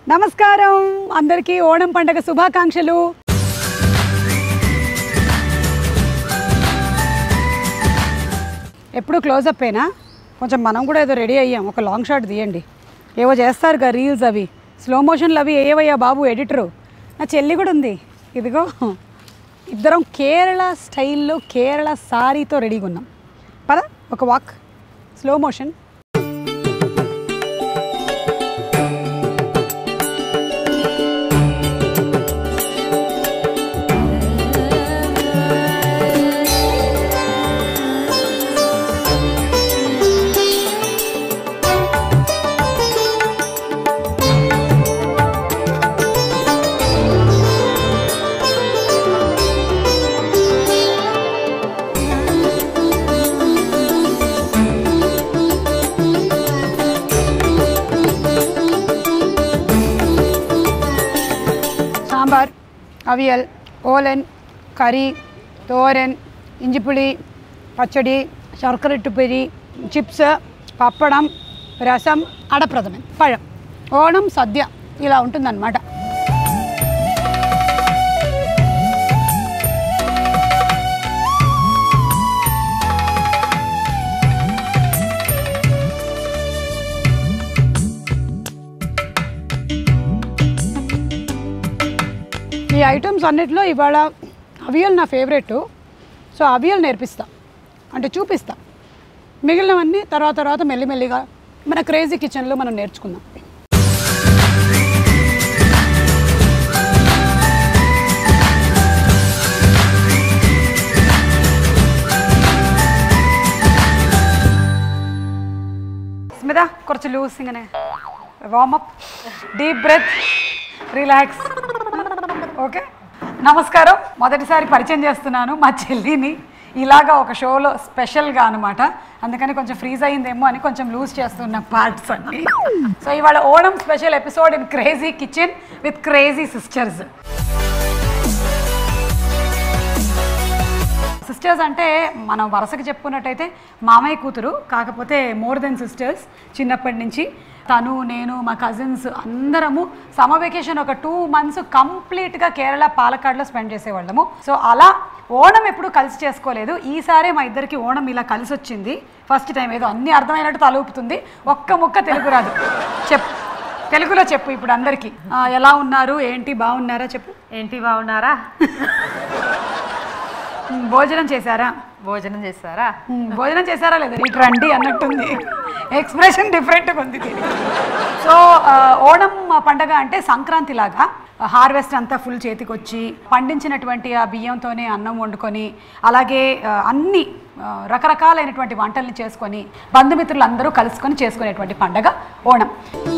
నమస్కారం అందరికీ ఓణం పండగ శుభాకాంక్షలు ఎప్పుడు క్లోజప్ అయినా కొంచెం మనం కూడా ఏదో రెడీ అయ్యాం ఒక లాంగ్ షాట్ తీయండి ఏవో చేస్తారుగా రీల్స్ అవి స్లో మోషన్లు అవి ఏవయ్యా బాబు ఎడిటరు నా చెల్లి కూడా ఉంది ఇదిగో ఇద్దరం కేరళ స్టైల్లో కేరళ సారీతో రెడీగా ఉన్నాం పద ఒక walk slow motion sambar aviyal olan curry thoran injipuli pachadi శర్కరెట్టుపరి చిప్స్ పప్పడం రసం అడప్రథమన్ పഴం ఓణం సద్య ఇలా ఉంటుందన్నమాట ఈ ఐటమ్స్ అన్నిట్లో ఇవాళ అవియల్ నా ఫేవరెట్ సో అవియల్ నేర్పిస్తా అంటే చూపిస్తా మిగిలినవన్నీ తర్వాత తర్వాత మెల్లిమెల్లిగా మన క్రేజీ కిచెన్లో మనం నేర్చుకుందాం സ്മിത കുറച്ച് ലൂസ് ഇങ്ങനെ warm up deep breath relax okay నమస్కారం మొదటిసారి పరిచయం చేస్తున్నాను మా చెల్లిని ఇలాగా ఒక షోలో స్పెషల్గా అనమాట అందుకని కొంచెం ఫ్రీజ్ అయిందేమో అని కొంచెం లూజ్ చేస్తున్న పార్ట్స్ అన్ని సో ఇవాళ Onam special episode in crazy kitchen with crazy sisters sisters అంటే మనం వరుసకి చెప్పుకున్నట్టయితే మామయ్య కూతురు కాకపోతే మోర్ దెన్ సిస్టర్స్ చిన్నప్పటి నుంచి తను నేను మా కజిన్స్ అందరము సమ్మర్ వెకేషన్ ఒక టూ మంత్స్ కంప్లీట్గా కేరళ పాలక్కాడ్లో స్పెండ్ చేసేవాళ్ళము సో అలా ఓణం ఎప్పుడు కలిసి చేసుకోలేదు ఈసారే మా ఇద్దరికి ఓణం ఇలా కలిసి వచ్చింది ఫస్ట్ టైం ఏదో అన్నీ అర్థమైనట్టు తలూపుతుంది ఒక్క ముక్క తెలుగు రాదు చెప్పు తెలుగులో చెప్పు ఇప్పుడు అందరికీ ఆ, ఎలా ఉన్నారు ఏంటి బాగున్నారా చెప్పు ఏంటి బాగున్నారా ఉమ్, భోజనం చేశారా భోజనం చేస్తారా మ్మ్. భోజనం చేశారా లేదా ఇటు రండి అన్నట్టుంది ఎక్స్ప్రెషన్ డిఫరెంట్గా ఉంది దీనికి. సో ఆ, ఓణం పండగ అంటే సంక్రాంతి లాగా హార్వెస్ట్ అంతా ఫుల్ చేతికి వచ్చి పండించినటువంటి ఆ బియ్యంతోనే అన్నం వండుకొని అలాగే ఆ, అన్ని ఆ, రకరకాలైనటువంటి వంటల్ని చేసుకొని బంధుమిత్రులు అందరూ కలుసుకొని చేసుకునేటువంటి పండగ ఓణం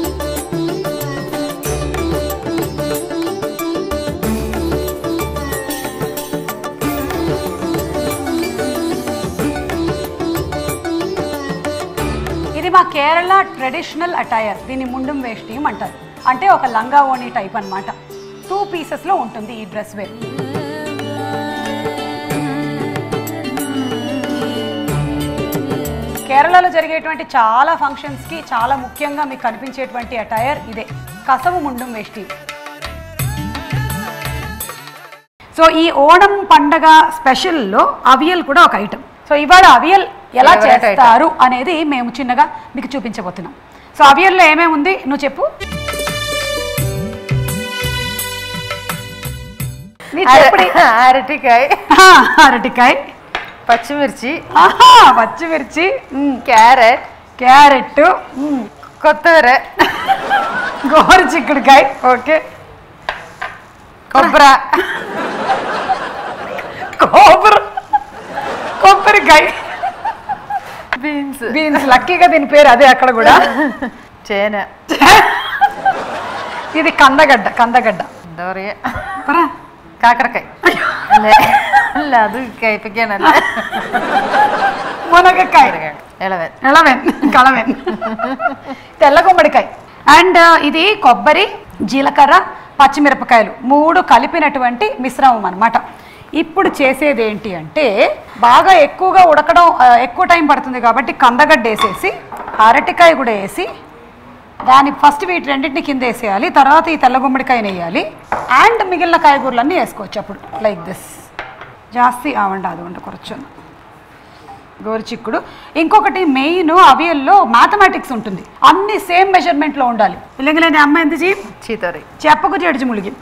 ఇది మా కేరళ ట్రెడిషనల్ అటైర్ దీన్ని ముండం వేష్టీం అంటారు అంటే ఒక లంగా ఓణి టైప్ అన్నమాట టూ పీసెస్లో ఉంటుంది ఈ డ్రెస్ వేర్ కేరళలో జరిగేటువంటి చాలా ఫంక్షన్స్కి చాలా ముఖ్యంగా మీకు కనిపించేటువంటి అటైర్ ఇదే కసవు ముండం వేష్టి సో ఈ ఓణం పండగ స్పెషల్లో అవియల్ కూడా ఒక ఐటమ్ సో ఇవాళ అవియల్ ఎలా Favorite item. చేస్తారు అనేది మేము చిన్నగా మీకు చూపించబోతున్నాం సో అవియల్లో ఏమేమి ఉంది నువ్వు చెప్పు నీ చెప్పుడి. అరటికాయ ఆ, అరటికాయ పచ్చిమిర్చి ఆహా, పచ్చిమిర్చి ఉమ్, క్యారెట్ క్యారెట్ ఉమ్, కొత్తిమీర గోరు చిక్కుడుకాయ ఓకే కొబ్బరి కొబ్బరి కొబ్బరికాయ బీన్స్ బీన్స్ లక్కీగా దీని పేరు అదే అక్కడ కూడా ചേന ఇది కందగడ్డ కందగడ్డ എന്താ പറയാ పరా കാക്കറക്കായ് അല്ലേ അല്ല അത് കയ്പ്പിക്കാനല്ല మునగకాయ ഇളവൻ ఎలవెన్ కలవెన్ తెల్ల గుమ్మడికాయ అండ్ ఇది కొబ్బరి జీలకర్ర పచ్చిమిరపకాయలు మూడు కలిపినటువంటి మిశ్రమం అన్నమాట ఇప్పుడు చేసేది ఏంటి అంటే బాగా ఎక్కువగా ఉడకడం ఆ, ఎక్కువ టైం పడుతుంది కాబట్టి కందగడ్డ వేసేసి అరటికాయ కూడా వేసి దాని ఫస్ట్ వీటి రెండింటిని కింద వేసేయాలి తర్వాత ఈ తెల్ల గుమ్మడికాయని వేయాలి అండ్ మిగిలిన కాయగూరలన్నీ వేసుకోవచ్చు అప్పుడు లైక్ దిస్ జాస్తి అవండి అది ఉండ కొంచెం గోరుచిక్కుడు ఇంకొకటి మెయిన్ అవియల్లో మ్యాథమెటిక్స్ ఉంటుంది అన్ని సేమ్ మెజర్మెంట్లో ఉండాలి ఇల్లగలేని అమ్మ ఎంత చీ చీతరి చెప్పకు చెడిచి ములిగి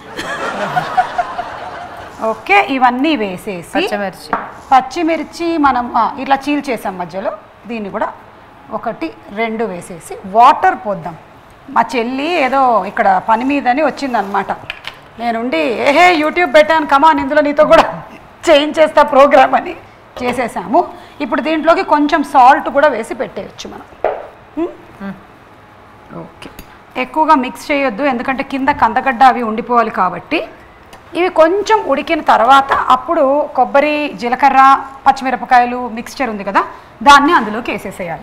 ఓకే ఇవన్నీ వేసేసి పచ్చిమిర్చి పచ్చిమిర్చి మనం ఆ, ఇట్లా చీల్ చేసాం మధ్యలో దీన్ని కూడా ఒకటి రెండు వేసేసి వాటర్ పోద్దాం మా చెల్లి ఏదో ఇక్కడ పని మీదని వచ్చిందనమాట నేనుండి ఏహే యూట్యూబ్ పెట్టాను కమాన్ ఇందులో నీతో కూడా చేయించేస్తా ప్రోగ్రామ్ అని చేసేసాము ఇప్పుడు దీంట్లోకి కొంచెం సాల్ట్ కూడా వేసి పెట్టేయచ్చు మనం ఉమ్? ఓకే ఎక్కువగా మిక్స్ చేయొద్దు ఎందుకంటే కింద కందగడ్డ అవి ఉండిపోవాలి కాబట్టి ఇవి కొంచెం ఉడికిన తర్వాత అప్పుడు కొబ్బరి జీలకర్ర పచ్చిమిరపకాయలు మిక్స్చర్ ఉంది కదా దాన్ని అందులోకి వేసేసేయాలి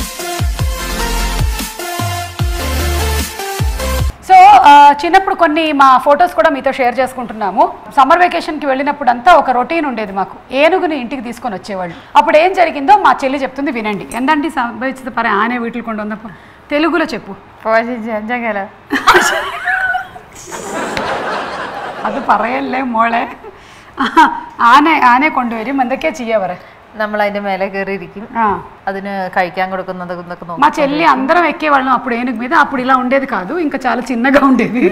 సో ఆ, చిన్నప్పుడు కొన్ని మా ఫొటోస్ కూడా మీతో షేర్ చేసుకుంటున్నాము సమ్మర్ వెకేషన్కి వెళ్ళినప్పుడు అంతా ఒక రొటీన్ ఉండేది మాకు ఏనుగుని ఇంటికి తీసుకొని వచ్చేవాళ్ళు అప్పుడు ఏం జరిగిందో మా చెల్లి చెప్తుంది వినండి ఎందండి సంభవించదు పరే ఆనే వీటికి కొండ ఉందప్ప తెలుగులో చెప్పు പോയി ജഞ്ചകല അത് പറയല്ലേ മോളെ ആനെ ആനെ കൊണ്ടുവരും എന്തൊക്കെയാ ചെയ്യാ പറ നമ്മൾ അതിന്റെ മേലെ കയറിയിരിക്കും ఆ. അതിന് കഴിക്കാൻ കൊടുക്കുന്നത് എന്നൊക്കെ మా നോക്കും చెల్లి అందరం ఎక్కేవాళ్ళం అప్పుడు ఏనుగు మీద అప్పుడు ఇలా ఉండేది కాదు ఇంకా చాలా చిన్నగా ఉండేది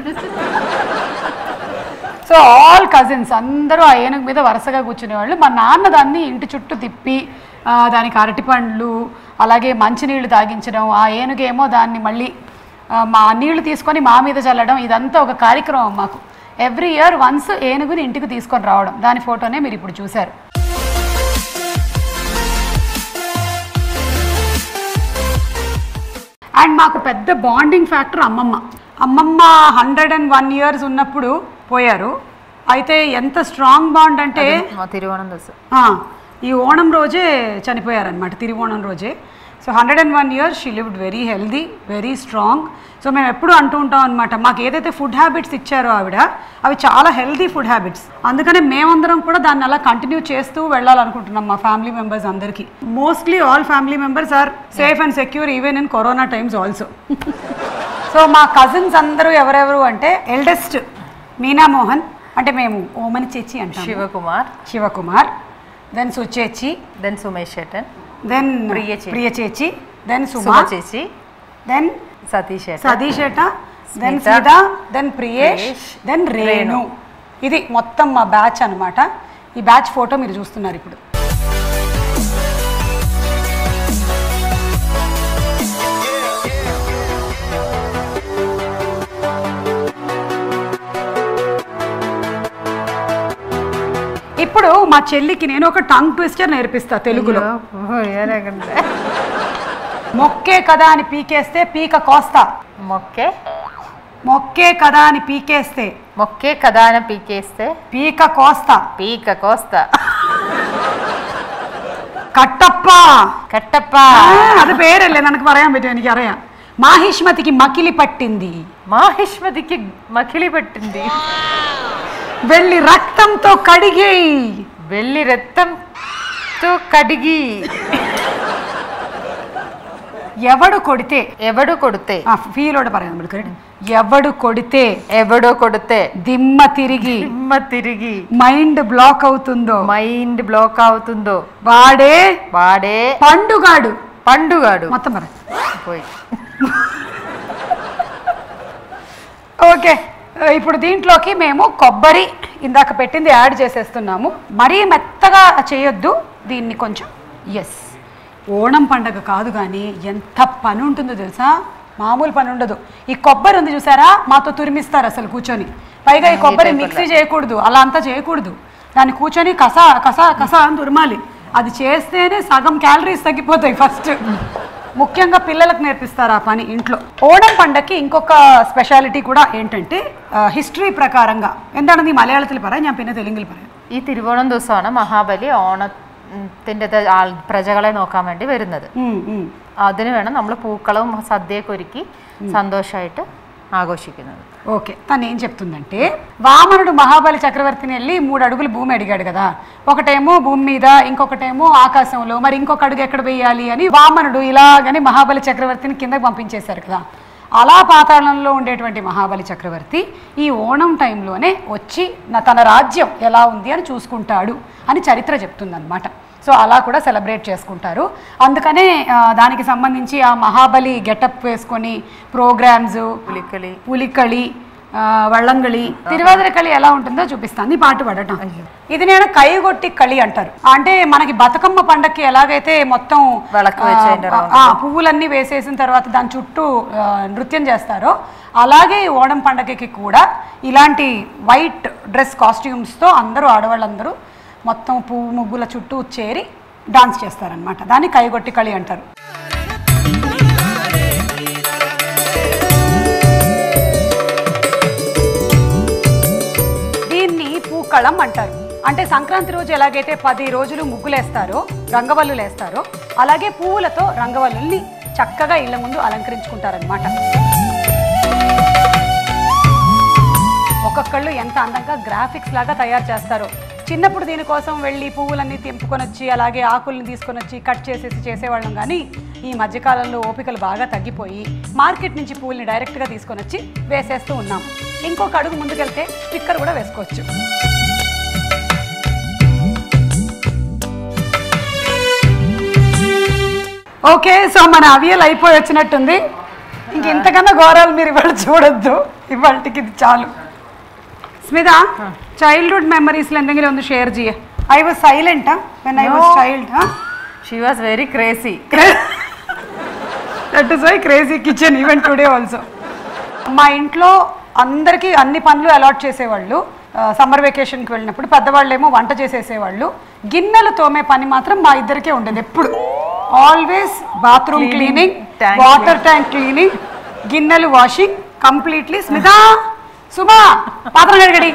సో ఆల్ కజిన్స్ అందరూ ఆ ఏనుగు మీద వరుసగా కూర్చునేవాళ్ళు మా నాన్న దాన్ని ఇంటి చుట్టూ తిప్పి ఆ, దానికి అరటిపండ్లు అలాగే మంచినీళ్ళు తాగించడం ఆ ఏనుగేమో దాన్ని మళ్ళీ ఆ, మా నీళ్లు తీసుకొని మా మీద చల్లడం ఇదంతా ఒక కార్యక్రమం మాకు ఎవ్రీ ఇయర్ వన్స్ ఏనుగుని ఇంటికి తీసుకొని రావడం దాని ఫోటోనే మీరు ఇప్పుడు చూశారు అండ్ మాకు పెద్ద బాండింగ్ ఫ్యాక్టర్ అమ్మమ్మ అమ్మమ్మ హండ్రెడ్ అండ్ వన్ ఇయర్స్ ఉన్నప్పుడు పోయారు అయితే ఎంత స్ట్రాంగ్ బాండ్ అంటే మా తిరువోణం ദിവസം ఆ, ఈ ఓణం రోజే చనిపోయారనమాట తిరువోణం రోజే so hundred and one years she lived very healthy very strong so మేము ఎప్పుడు అంటూ ఉంటాం అనమాట మాకు ఏదైతే ఫుడ్ హ్యాబిట్స్ ఇచ్చారో ఆవిడ అవి చాలా హెల్దీ ఫుడ్ హ్యాబిట్స్ అందుకనే మేమందరం కూడా దాన్ని అలా కంటిన్యూ చేస్తూ వెళ్ళాలనుకుంటున్నాం మా ఫ్యామిలీ మెంబర్స్ అందరికీ mostly all family members are safe and secure even in corona times also so మా కజిన్స్ అందరూ ఎవరెవరు అంటే ఎల్డెస్ట్ మీనా మోహన్ అంటే మేము ఓమని చేచి అంటాం Shivakumar Shivakumar then Suchechi then Sumesh chettan then Priya chechi. Priya chechi then Suma Suma చేసి then Satish chettan Satish etta then Smitha. Seetha then Priyesh Priyesh, then Renu ఇది మొత్తం మా బ్యాచ్ అన్నమాట ఈ బ్యాచ్ ఫోటో మీరు చూస్తున్నారు ఇప్పుడు ఇప్పుడు మా చెల్లికి నేను ఒక టంగ్ ట్విస్టర్ నేర్పిస్తా తెలుగులో పోయారకంటే మొక్కే కదా అని పీకేస్తే పీక కోస్తా మొక్కే మొక్కే కదా అని పీకేస్తే మొక్కే కథాన పీకేస్తే పీక కోస్తా పీక కోస్తా കട്ടപ്പ കട്ടപ്പ ആ, അത് പേരല്ലേ നിനക്ക് പറയാൻ പറ്റും എനിക്കറിയാം മാഹിഷ്മതിക്ക് മക്കിലി പട്ടിంది మాహిష్మతికి మకిలి పట్టింది వెళ్ళి రక్తంతో కడిగి వెళ్ళి రక్తంతో కడిగి ఎవడు కొడితే ఎవడు కొడితే ఆ ఫీలోടെ പറയാം നമ്മൾ correct? ఎవడు కొడితే ఎవడో కొడితే దిమ్మ తిరిగి దిమ్మ తిరిగి మైండ్ బ్లాక్ అవుతుందో మైండ్ బ్లాక్ అవుతుందో వాడే వాడే పండుగాడు పండుగాడు మొత్తం మరి పోయి ఓకే ఇప్పుడు దీంట్లోకి మేము కొబ్బరి ఇందాక పెట్టింది యాడ్ చేసేస్తున్నాము మరీ మెత్తగా చేయొద్దు దీన్ని కొంచెం ఎస్ ఓణం పండగ కాదు కానీ ఎంత పని ఉంటుందో తెలుసా మామూలు పని ఉండదు ఈ కొబ్బరి ఉంది చూసారా మాతో తురిమిస్తారు అసలు కూర్చొని పైగా ఈ కొబ్బరి మిక్సీ చేయకూడదు అలా అంతా చేయకూడదు దాన్ని కూర్చొని కస కస కస అని తురమాలి అది చేస్తేనే సగం క్యాలరీస్ తగ్గిపోతాయి ఫస్ట్ ముఖ్యంగా పిల్లలకు నేర్పిస్తారు ఆ పని ఇంట్లో ఓణం పండగకి ఇంకొక స్పెషాలిటీ కూడా ఏంటంటే ഹിസ്റ്ററി പ്രകാരംగా എന്താണ് നീ മലയാളത്തിൽ പറയാം ഞാൻ പിന്നെ തെലുങ്കിൽ പറയാം ഈ തിരുവോണം ദിവസമാണ് മഹാബലി ഓണത്തിന്റെ ത- ആൾ പ്രജകളെ നോക്കാൻ വേണ്ടി വരുന്നത് ഉം, ഉം. അതിന് വേണം നമ്മൾ പൂക്കളവും സദ്യയൊക്കെ ഒരുക്കി സന്തോഷമായിട്ട് ആഘോഷിക്കുന്നത് ఓకే తను ఏం చెప్తుందంటే వామనుడు మహాబలి చక్రవర్తిని వెళ్ళి మూడు అడుగులు భూమి అడిగాడు కదా ఒకటేమో భూమి మీద ఇంకొకటేమో ఆకాశంలో మరి ఇంకొక అడుగు ఎక్కడ వేయాలి అని వామనుడు ఇలాగని మహాబలి చక్రవర్తిని కిందకి పంపించేశారు కదా అలా పాతాళంలో ఉండేటువంటి మహాబలి చక్రవర్తి ఈ ఓణం టైంలోనే వచ్చి నా తన రాజ్యం ఎలా ఉంది అని చూసుకుంటాడు అని చరిత్ర చెప్తుందన్నమాట సో అలా కూడా సెలబ్రేట్ చేసుకుంటారు అందుకనే ఆ, దానికి సంబంధించి ఆ మహాబలి గెటప్ వేసుకొని ప్రోగ్రామ్స్ పులికలి పులికళి ఆ, వళ్ళంగళి తిరువాതിര కళి ఎలా ఉంటుందో చూపిస్తాను ఈ పాట పడటం ఇది నేను కైగొట్టి కళి అంటారు అంటే మనకి బతుకమ్మ పండక్కి ఎలాగైతే మొత్తం విளக்கு ఆ, వేసేయండి round ఆ, పువ్వులన్నీ వేసేసిన తర్వాత దాని చుట్టూ ఆ, నృత్యం చేస్తారో అలాగే ఈ ఓణం పండగకి కూడా ఇలాంటి వైట్ డ్రెస్ కాస్ట్యూమ్స్తో అందరూ ఆడవాళ్ళందరూ మొత్తం పువ్వు ముగ్గుల చుట్టూ చేరి డాన్స్ చేస్తారనమాట దాన్ని కైగొట్టి కళి అంటారు దీన్ని పూకళం అంటారు అంటే సంక్రాంతి రోజు ఎలాగైతే పది రోజులు ముగ్గులేస్తారో రంగవల్లులు వేస్తారో అలాగే పువ్వులతో రంగవల్లుల్ని చక్కగా ఇళ్ళ ముందు అలంకరించుకుంటారనమాట ఒక్కొక్కళ్ళు ఎంత అందంగా గ్రాఫిక్స్ లాగా తయారు చేస్తారో చిన్నప్పుడు దీనికోసం వెళ్ళి పువ్వులన్నీ తెంపుకొని వచ్చి అలాగే ఆకుల్ని తీసుకొని వచ్చి కట్ చేసేసి చేసేవాళ్ళం కానీ ఈ మధ్యకాలంలో ఓపికలు బాగా తగ్గిపోయి మార్కెట్ నుంచి పువ్వుల్ని డైరెక్ట్గా తీసుకొని వచ్చి వేసేస్తూ ఉన్నాం ఇంకొక అడుగు ముందుకెళ్తే స్టిక్కర్ కూడా వేసుకోవచ్చు ఓకే సో మన అవియల్ అయిపోయి వచ్చినట్టుంది ఇంక ఇంతకన్నా ఘోరాలు మీరు ఇవాళ చూడొద్దు ఇవాళకి ఇది చాలు സ്മിത ചൈൽഡ്ഹുഡ് മെമ്മറീസിൽ എന്തെങ്കിലും ഒന്ന് ഷെയർ ചെയ്യേ I was silent when I was child she was very crazy that is why crazy kitchen even today also మా ఇంట్లో అందరికీ అన్ని పనులు అలాట్ చేసేవాళ్ళు సమ్మర్ వెకేషన్కి వెళ్ళినప్పుడు పెద్దవాళ్ళేమో వంట చేసేసేవాళ్ళు గిన్నెలు తోమే పని మాత్రం మా ఇద్దరికే ఉండేది ఎప్పుడు always bathroom cleaning tank water tank cleaning గిన్నెలు వాషింగ్ కంప్లీట్లీ స్మిత సుమా పాత్ర గడగడి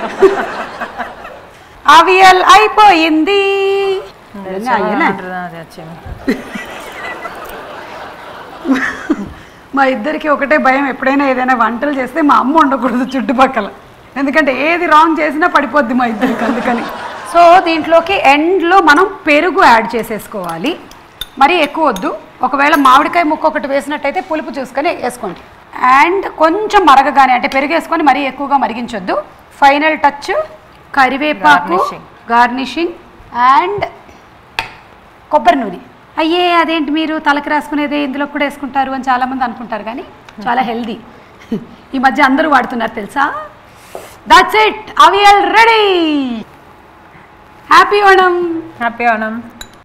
అవియల్ అయిపోయింది అయ్యనే మా ఇద్దరికి ఒకటే భయం ఎప్పుడైనా ఏదైనా వంటలు చేస్తే మా అమ్మ ఉండకూడదు చుట్టుపక్కల ఎందుకంటే ఏది రాంగ్ చేసినా పడిపోద్ది మా ఇద్దరికి అందుకని సో దీంట్లోకి ఎండ్లో మనం పెరుగు యాడ్ చేసేసుకోవాలి మరీ ఎక్కువ వద్దు ఒకవేళ మామిడికాయ ముక్క ఒకటి వేసినట్టయితే పులుపు చూసుకొని వేసుకోండి అండ్ కొంచెం మరగగానే అంటే పెరుగు వేసుకొని మరీ ఎక్కువగా మరిగించొద్దు ఫైనల్ టచ్ కరివేపాకు Garnishing. గార్నిషింగ్ అండ్ కొబ్బరి నూనె అయ్యే అదేంటి మీరు తలకి రాసుకునేదే ఇందులో కూడా వేసుకుంటారు అని చాలామంది అనుకుంటారు కానీ చాలా హెల్దీ ఈ మధ్య అందరూ వాడుతున్నారు తెలుసా that's it aviyal ready happy Onam happy Onam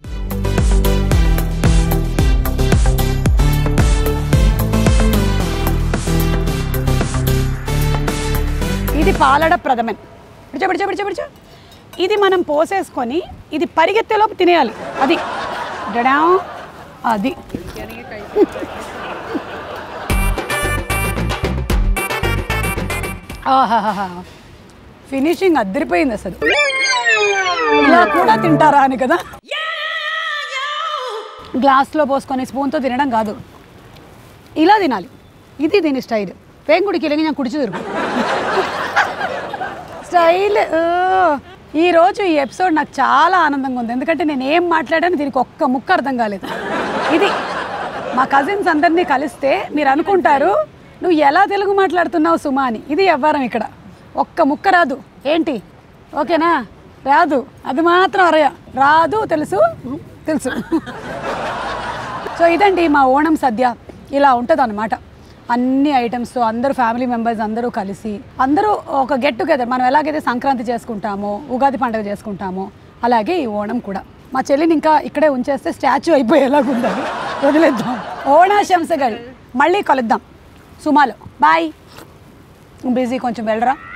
ఇది పాలడ ప్రథమన్ పిడిచ పిడిచ పిడిచ పిడిచ ఇది మనం పోసేసుకొని ఇది పరిగెత్తేలోపు తినేయాలి అది డడా అది ఆహాహా ఫినిషింగ్ అద్దరిపోయింది అసలు ఇలా కూడా తింటారా అని కదా గ్లాస్లో పోసుకొని స్పూన్తో తినడం కాదు ఇలా తినాలి ఇది దీని స్టైల్ పేంగుడికి ఇలాగ నేను కుడిచి దొరుకు స్టైల్ ఓ. ఈ రోజు ఈ ఎపిసోడ్ నాకు చాలా ఆనందంగా ఉంది ఎందుకంటే నేను ఏం మాట్లాడాను దీనికి ఒక్క ముక్క అర్థం కాలేదు ఇది మా కజిన్స్ అందరినీ కలిస్తే మీరు అనుకుంటారు నువ్వు ఎలా తెలుగు మాట్లాడుతున్నావు సుమా అని ఇది వ్యవహారం ఇక్కడ ఒక్క ముక్క రాదు ఏంటి ఓకేనా రాదు అది మాత్రం అరయ రాదు తెలుసు తెలుసు సో ఇదండి మా ఓణం సద్య ఇలా ఉంటుంది అనమాట అన్ని ఐటమ్స్తో అందరూ ఫ్యామిలీ మెంబర్స్ అందరూ కలిసి అందరూ ఒక గెట్ టుగెదర్ మనం ఎలాగైతే సంక్రాంతి చేసుకుంటామో ఉగాది పండుగ చేసుకుంటామో అలాగే ఈ ఓణం కూడా మా చెల్లిని ఇంకా ఇక్కడే ఉంచేస్తే స్టాచ్యూ అయిపోయేలాగుందని వదిలేద్దాం ఓణాశంసగల్ మళ్ళీ కలుద్దాం సుమాలో బాయ్ బిజీ కొంచెం వెళ్ళరా